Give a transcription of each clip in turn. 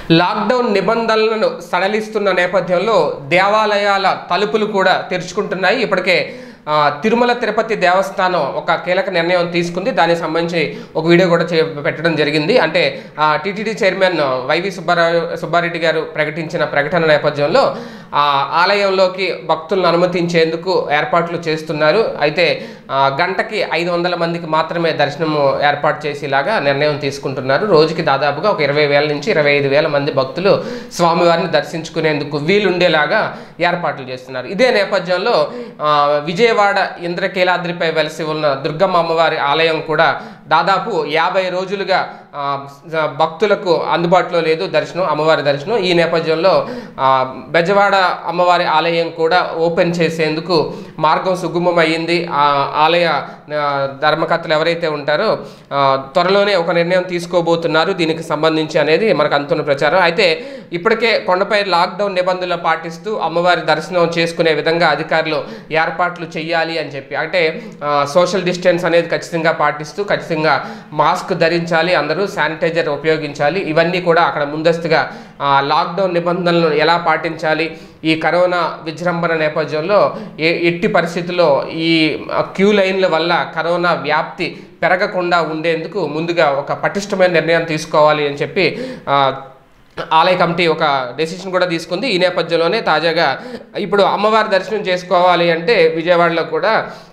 lockdown నిబంధనలను సడలిస్తున్న నేపథ్యంలో దేవాలయాల తలుపులు కూడా తెరుచుకుంటున్నాయి ఇప్పటికే ఆ, తిరుమల తిరుపతి దేవస్థానం ఒక కీలక నిర్ణయం తీసుకుంది దానికి సంబంధించి ఒక వీడియో కూడా చే పెట్టడం జరిగింది అంటే టీటీడీ చైర్మన్ వైవి సుబ్బారావు సుబ్బారెడ్డి గారు ప్రకటించిన ప్రకటన నేపథ్యంలో ఆ ఆలయంలోకి భక్తులను అనుమతించేందుకు ఏర్పాట్లు చేస్తున్నారు అయితే ఆ, గంటకి ఐదు వందల మందికి మాత్రమే దర్శనం ఏర్పాటు చేసేలాగా నిర్ణయం తీసుకుంటున్నారు రోజుకి దాదాపుగా ఒక ఇరవై వేల నుంచి ఇరవై ఐదు వేల మంది భక్తులు స్వామివారిని దర్శించుకునేందుకు వీలుండేలాగా ఏర్పాట్లు చేస్తున్నారు ఇదే నేపథ్యంలో ఆ, విజయవాడ ఇంద్రకీలాద్రిపై వెలసి ఉన్న దుర్గమ్మ అమ్మవారి ఆలయం కూడా దాదాపు యాభై రోజులుగా ఆ, భక్తులకు అందుబాటులో లేదు దర్శనం అమ్మవారి దర్శనం ఈ నేపథ్యంలో ఆ, బెజవాడ అమ్మవారి ఆలయం కూడా ఓపెన్ చేసేందుకు మార్గం సుగమమయ్యింది ఆ ఆలయ ఆ, ధర్మకర్తలు ఎవరైతే ఉంటారో ఆ, త్వరలోనే ఒక నిర్ణయం తీసుకోబోతున్నారు దీనికి సంబంధించి అనేది మనకు అందుతున్న ప్రచారం అయితే ఇప్పటికే కొండపై లాక్డౌన్ నిబంధనలు పాటిస్తూ అమ్మవారి దర్శనం చేసుకునే విధంగా అధికారులు ఏర్పాట్లు చేయాలి అని చెప్పి అంటే ఆ, సోషల్ డిస్టెన్స్ అనేది ఖచ్చితంగా పాటిస్తూ ఖచ్చితంగా మాస్క్ ధరించాలి అందరూ శానిటైజర్ ఉపయోగించాలి ఇవన్నీ కూడా అక్కడ ముందస్తుగా ఆ, లాక్డౌన్ నిబంధనలను ఎలా పాటించాలి ఈ కరోనా విజృంభణ నేపథ్యంలో ఏ ఎట్టి పరిస్థితుల్లో ఈ ఆ, క్యూ లైన్ల వల్ల కరోనా వ్యాప్తి పెరగకుండా ఉండేందుకు ముందుగా ఒక పటిష్టమైన నిర్ణయం తీసుకోవాలి అని చెప్పి ఆ, ఆలయ కమిటీ ఒక డెసిషన్ కూడా తీసుకుంది ఈ నేపథ్యంలోనే తాజాగా ఇప్పుడు అమ్మవారి దర్శనం చేసుకోవాలి అంటే విజయవాడలో కూడా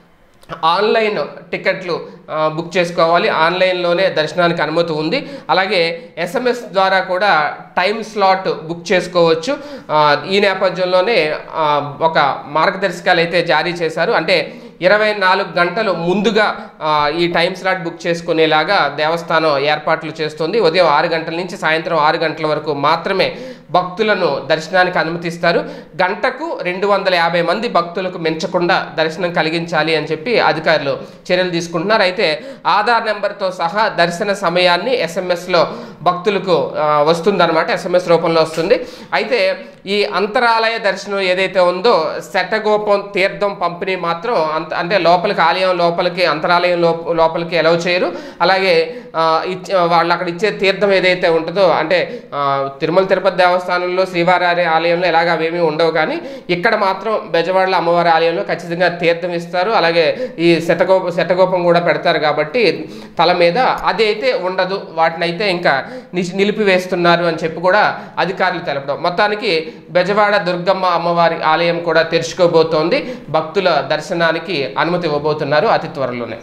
ఆన్లైన్ టికెట్లు ఆ, బుక్ చేసుకోవాలి ఆన్లైన్లోనే దర్శనానికి అనుమతి ఉంది అలాగే ఎస్ఎంఎస్ ద్వారా కూడా టైం స్లాట్ బుక్ చేసుకోవచ్చు ఆ, ఈ నేపథ్యంలోనే ఆ, ఒక మార్గదర్శకాలు అయితే జారీ చేశారు అంటే ఇరవై నాలుగు గంటలు ముందుగా ఆ, ఈ టైం స్లాట్ బుక్ చేసుకునేలాగా దేవస్థానం ఏర్పాట్లు చేస్తుంది ఉదయం ఆరు గంటల నుంచి సాయంత్రం ఆరు గంటల వరకు మాత్రమే భక్తులను దర్శనానికి అనుమతిస్తారు గంటకు రెండు వందల యాభై మంది భక్తులకు మించకుండా దర్శనం కలిగించాలి అని చెప్పి అధికారులు చర్యలు తీసుకుంటున్నారు అయితే ఆధార్ నెంబర్తో సహా దర్శన సమయాన్ని ఎస్ఎంఎస్లో భక్తులకు ఆ, వస్తుందన్నమాట ఎస్ఎంఎస్ రూపంలో వస్తుంది అయితే ఈ అంతరాలయ దర్శనం ఏదైతే ఉందో శటగోపం తీర్థం పంపిణీ మాత్రం అంత అంటే లోపలికి ఆలయం లోపలికి అంతరాలయం లోప లోపలికి ఎలవ చేయరు అలాగే ఆ, ఇచ్చ వాళ్ళు అక్కడ ఇచ్చే తీర్థం ఏదైతే ఉంటుందో అంటే ఆ, తిరుమల తిరుపతి దేవస్థానంలో శ్రీవారి ఆలయంలో ఎలాగ అవేమీ ఉండవు కానీ ఇక్కడ మాత్రం బెజవాడల అమ్మవారి ఆలయంలో ఖచ్చితంగా తీర్థం ఇస్తారు అలాగే ఈ శతగోప శతగోపం కూడా పెడతారు కాబట్టి తల మీద అది అయితే ఉండదు వాటిని అయితే ఇంకా నిష్- నిలిపివేస్తున్నారు అని చెప్పి కూడా అధికారులు తెలపడం మొత్తానికి బెజవాడ దుర్గమ్మ అమ్మవారి ఆలయం కూడా తెరుచుకోబోతోంది భక్తుల దర్శనానికి అనుమతి ఇవ్వబోతున్నారు అతి త్వరలోనే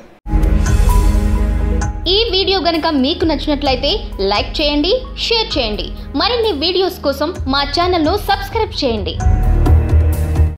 ఈ వీడియో గనుక మీకు నచ్చినట్లయితే లైక్ చేయండి షేర్ చేయండి మరిన్ని వీడియోస్ కోసం మా ఛానల్ను సబ్స్క్రైబ్ చేయండి